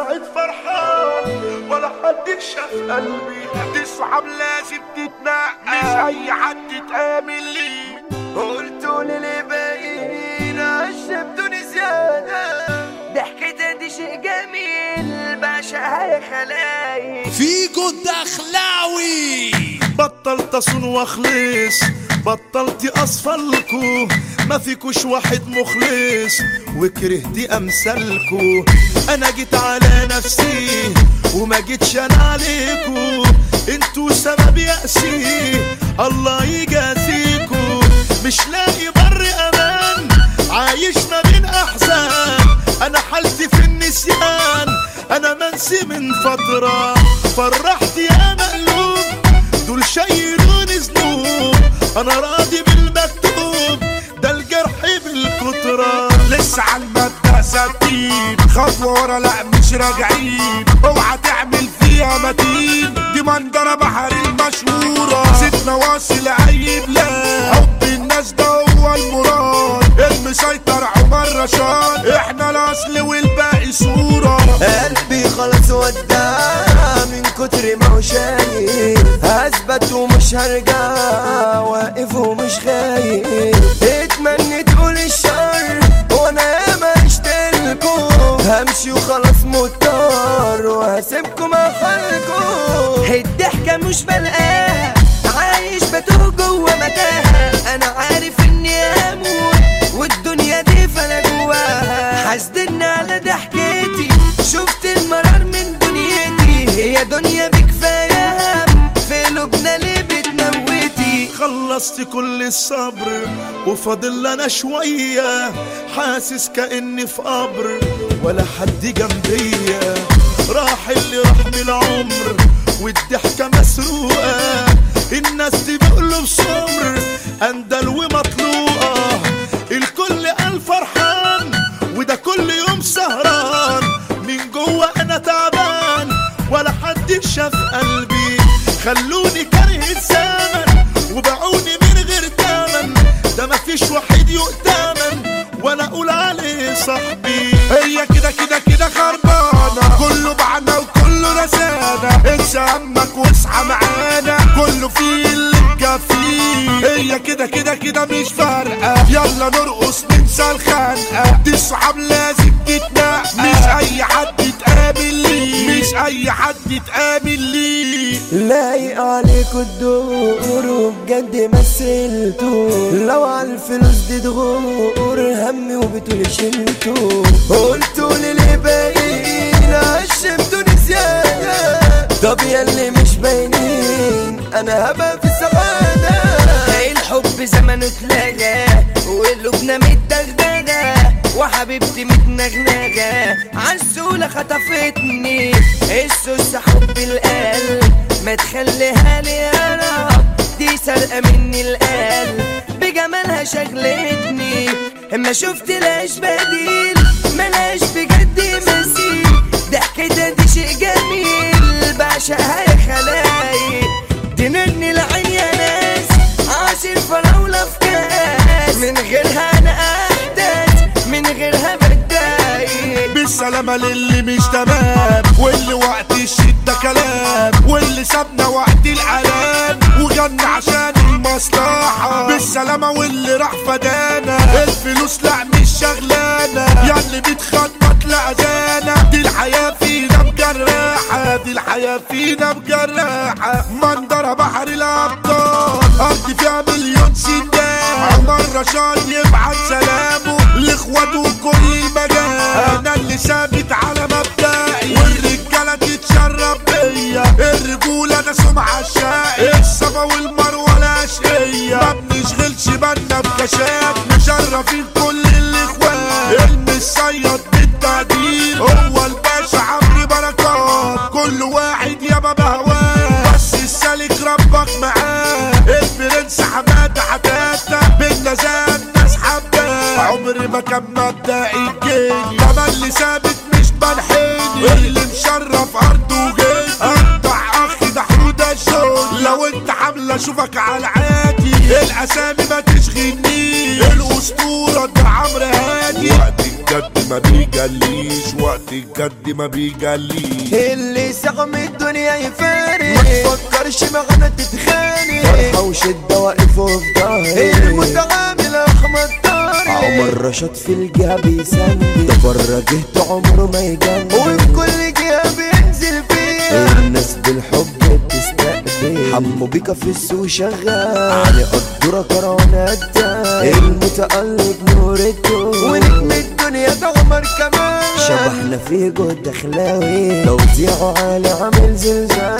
طلعت فرحان ولا حد شاف قلبي دي الصحاب لازم تتنقى مش اي حد تآمن ليه قلتوا لي ليه باقيين عشبتوني زيادة ضحكتها دي شيء جميل بعشقها يا خلايق فيجو الدخلاوي بطلت اصون واخلص بطلت اصفلكو ما فيكوش واحد مخلص وكرهت امثالكو انا جيت على نفسي وما جيتش انا عليكو انتوا سبب يأسي الله يجازيكو مش لاقي بر امان عايش ما بين احزان انا حالتي في النسيان انا منسي من فترة فرحت يا مقلوب دول شايلوني ذنوب انا راضي بالمكتوب ده الجرح بالكترة لسه على المبدأ ثابتين خطوة ورا لا مش راجعين اوعى تعمل فيها متين دي منظرة بحر المشهورة ستنا واصل اي بلاد حب الناس ده هو المراد المسيطر عمر رشاد احنا الاصل والباقي صورة قلبي خلاص ودع من كتر ما هو شايف هثبت ومش هرجع واقف ومش خايف اتمنى تقول الشر وانا ياما اشتلكوا همشي وخلاص مضطر وهسيبكم اخلكوا الضحكة مش بلقاها عايش بتوه جوه متاهة انا عارف اني هموت والدنيا دي فانا جواها حاسدني على ضحكتي شفت المرار من دنيتي هي دنيا بكفاية هم في قلوبنا ليه بتموتي خلصت كل الصبر وفاضل انا شوية حاسس كأني في قبر ولا حد جنبيا راح اللي راح من العمر والضحكة مسروقة الناس دي بقلب سمر اندل ومطلوقة الكل قال فرحان وده كل يوم سهران من جوه انا تعبان ولا حد شاف قلبي خلوني كاره الزمن وباعوني من غير تمن ده مفيش واحد يؤتمن ولا اقول عليه صاحبي هي كده كده كده خربانة كله بعنا وكله رسانة انسى همك واصحى معانا كله فيه اللي مكفيه هي كده كده كده مش فارقة يلا نرقص ننسى الخنقة دي الصحاب لازم تتنقى مش اي حد تقابل ليه مش اي حد تقابل ليه لايق عليكوا الدور وبجد مثلتوا لو على الفلوس دي تغور همي وبتقولي شلتوا قلتوا لي ليه باقيين عشمتوني زيادة طب ياللي مش باينين انا هبقى في السعادة الحب زمنه اتلغى وقلوبنا متدغدغة وحبيبتي متنغنغة عالسولة خطفتني السوس حب القلب ما تخليها لي يا رب دي سرقة مني القلب بجمالها شغلتني اما شفت لاش بديل ملاش بجد مثيل ضحكتها دي شيء جميل بعشقها يا خلايق تنرني العين يا ناس عاشر فراولة في كاس من غيرها انا احدث من غيرها بتضايق بالسلامة للي مش تمام واللي وقت الشدة كلام واللي سابنا وقت العلام وغنى عشان المصلحة بالسلامة واللي راح فدانا الفلوس لا مش شغلانة ياللي بتخطط لأذانا دي الحياة فينا مجرحة دي الحياة فينا مجرحة منظرة بحر الأبطال أرض فيها مليون سداد عمر رشاد يبعت سلامه لاخواته كل المجال انا اللي ثابت على مبدئي والرجاله تتشرب بيا الرجوله انا سمعه الشقي الصفا والمروه الاشقيه ما بنشغلش بالنا بكشات مشرفين كل الاخوات المصيد بالتقدير هو الباشا عمرو بركات كل واحد يابا بهواه بس السالك ربك معاه البرنس حماده حتاته بالنزال ناس حباه عمري ما كان مبدئي الجيني ده اللي ثابت مش بنحيني اللي مشرف ارضه وجيني اقطع اخي ده حدود الشغل لو انت حامله اشوفك على عادي الاسامي ما تشغلنيش الاسطوره ده عمرو هادي وقت الجد ما بيجليش وقت الجد الجد ما بيجليش اللي سقم الدنيا يفارق ما تفكرش معانا تتخانق فرحة وشدة واقف في ظهري المتعامل احمد طارق عمر رشد في الجهة بيسند ده بره جهته عمره ما يجنن وفي كل جهة بينزل فيها الناس بالحب بتستقبل حمو بيكا في السوق شغال علي قدرة كرامات المتألق نورته ونجم الدنيا ده عمر كمان شبحنا في جهد دخلاوي توزيعه عالي عامل زلزال